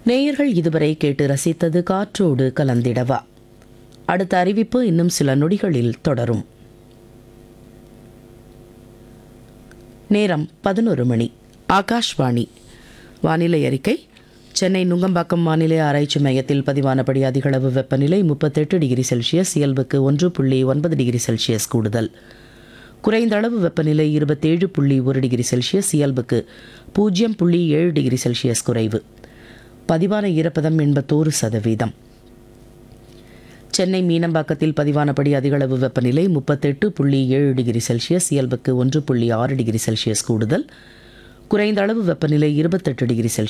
நேயர்கள் இதுவரை கேட்டு ரசித்தது காற்றோடு கலந்திடவா அடுத்த அறிவிப்பு இன்னும் சில நொடிகளில் தொடரும் நேரம் பதினொரு மணி ஆகாஷ்வாணி வானிலை அறிக்கை சென்னை நுங்கம்பாக்கம் வானிலை ஆராய்ச்சி மையத்தில் பதிவானபடி அதிகளவு வெப்பநிலை முப்பத்தெட்டு டிகிரி செல்சியஸ் இயல்புக்கு ஒன்று புள்ளி ஒன்பது டிகிரி செல்சியஸ் கூடுதல் குறைந்த அளவு வெப்பநிலை இருபத்தேழு புள்ளி ஒரு டிகிரி செல்சியஸ் இயல்புக்கு பூஜ்ஜியம் புள்ளி ஏழு டிகிரி செல்சியஸ் குறைவு பதிவான ஈரப்பதம் எண்பத்தோரு சதவீதம் சென்னை மீனம்பாக்கத்தில் பதிவானபடி அதிகளவு வெப்பநிலை முப்பத்தெட்டு புள்ளி ஏழு டிகிரி செல்சியஸ் இயல்புக்கு ஒன்று புள்ளி ஆறு டிகிரி செல்சியஸ் கூடுதல் குறைந்த அளவு வெப்பநிலை இருபத்தெட்டு டிகிரி செல்சியஸ்